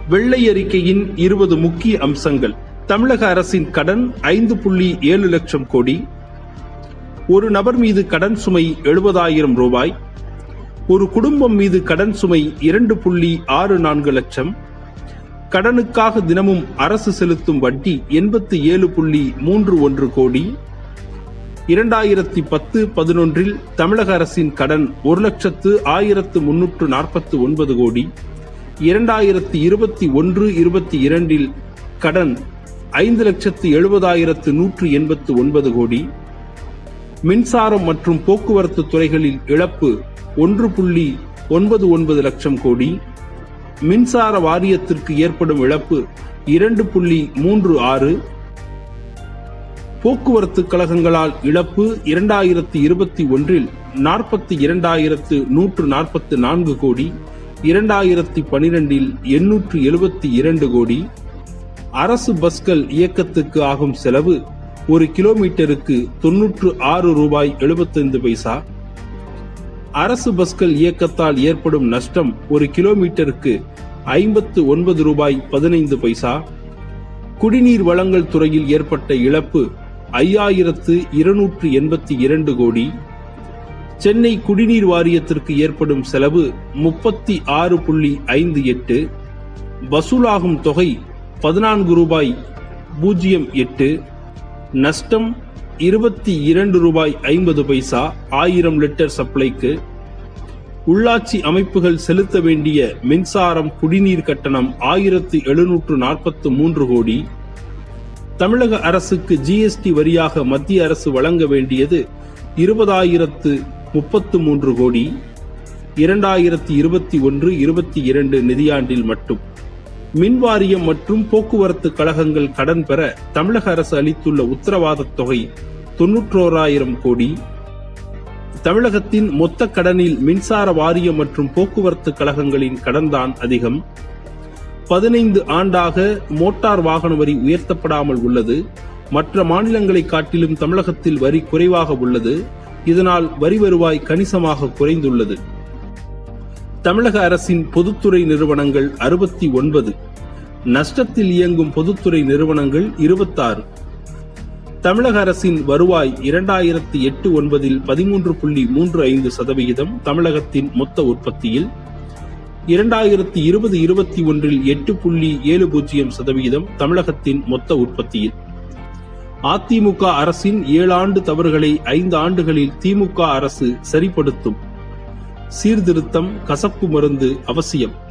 வெள்ளை அறிக்கையின் இருபது முக்கிய அம்சங்கள் தமிழக அரசின் கடன் ஐந்து புள்ளி ஏழு லட்சம் கோடி ஒரு நபர் மீது கடன் சுமை எழுபதாயிரம் ரூபாய் ஒரு குடும்பம் மீது கடன் சுமை இரண்டு புள்ளி ஆறு நான்கு லட்சம் கடனுக்காக தினமும் அரசு செலுத்தும் வட்டி எண்பத்தி ஏழு புள்ளி மூன்று ஒன்று கோடி இரண்டாயிரத்தி பத்து பதினொன்றில் தமிழக அரசின் கடன் ஒரு லட்சத்து ஆயிரத்து முன்னூற்று நாற்பத்து ஒன்பது கோடி இரண்டாயிரத்தி இருபத்தி ஒன்று இருபத்தி இரண்டில் கடன் ஐந்து லட்சத்து எழுபதாயிரத்து நூற்று எண்பத்து ஒன்பது கோடி மின்சாரம் மற்றும் போக்குவரத்து துறைகளில் இழப்பு ஒன்று புள்ளி ஒன்பது ஒன்பது லட்சம் கோடி மின்சார வாரியத்திற்கு ஏற்படும் இழப்பு இரண்டு புள்ளி மூன்று ஆறு போக்குவரத்து கழகங்களால் இழப்பு இரண்டாயிரத்தி இருபத்தி ஒன்றில் நாற்பத்தி இரண்டாயிரத்து நூற்று நாற்பத்து நான்கு கோடி இரண்டாயிரத்தி பனிரெண்டில் எண்ணூற்று எழுபத்தி இரண்டு கோடி அரசு பஸ்கள் இயக்கத்துக்கு ஆகும் செலவு ஒரு கிலோமீட்டருக்கு தொன்னூற்று ஆறு ரூபாய் எழுபத்தைந்து பைசா அரசு பஸ்கள் இயக்கத்தால் ஏற்படும் நஷ்டம் ஒரு கிலோமீட்டருக்கு ஐம்பத்து ஒன்பது ரூபாய் பதினைந்து பைசா குடிநீர் வழங்கல் துறையில் ஏற்பட்ட இழப்பு ஐயாயிரத்து இருநூற்று எண்பத்தி இரண்டு கோடி சென்னை குடிநீர் வாரியத்திற்கு ஏற்படும் செலவு முப்பத்தி ஆறு புள்ளி ஐந்து எட்டு வசூலாகும் தொகை பதினான்கு ரூபாய் பூஜ்ஜியம் எட்டு நஷ்டம் இருபத்தி இரண்டு ரூபாய் ஐம்பது பைசா ஆயிரம் லிட்டர் சப்ளைக்கு உள்ளாட்சி அமைப்புகள் செலுத்த வேண்டிய மின்சாரம் குடிநீர் கட்டணம் ஆயிரத்து எழுநூற்று நாற்பத்து மூன்று கோடி தமிழக அரசுக்கு ஜிஎஸ்டி வரியாக மத்திய அரசு வழங்க வேண்டியது இருபதாயிரத்து முப்பத்து மூன்று கோடி இரண்டாயிரத்தி இருபத்தி ஒன்று இருபத்தி இரண்டு நிதியாண்டில் மட்டும் மின்வாரியம் மற்றும் போக்குவரத்து கழகங்கள் கடன் பெற தமிழக அரசு அளித்துள்ள உத்தரவாதத் தொகை தொன்னூற்றோராயிரம் கோடி தமிழகத்தின் மொத்த கடனில் மின்சார வாரியம் மற்றும் போக்குவரத்து கழகங்களின் கடன்தான் அதிகம் பதினைந்து ஆண்டாக மோட்டார் வாகன வரி உயர்த்தப்படாமல் உள்ளது மற்ற மாநிலங்களை காட்டிலும் தமிழகத்தில் வரி குறைவாக உள்ளது இதனால் வரி வருவாய் கணிசமாக குறைந்துள்ளது தமிழக அரசின் பொதுத்துறை நிறுவனங்கள் அறுபத்தி ஒன்பது நஷ்டத்தில் இயங்கும் பொதுத்துறை நிறுவனங்கள் இருபத்தாறு தமிழக அரசின் வருவாய் இரண்டாயிரத்தி எட்டு ஒன்பதில் பதிமூன்று புள்ளி மூன்று ஐந்து சதவிகிதம் தமிழகத்தின் மொத்த உற்பத்தியில் இரண்டாயிரத்தி இருபது இருபத்தி ஒன்றில் எட்டு புள்ளி ஏழு பூஜ்ஜியம் சதவிகிதம் தமிழகத்தின் மொத்த உற்பத்தியில் அதிமுக அரசின் ஏழு ஆண்டு தவறுகளை ஐந்து ஆண்டுகளில் திமுக அரசு சரிப்படுத்தும் சீர்திருத்தம் கசப்பு மருந்து அவசியம்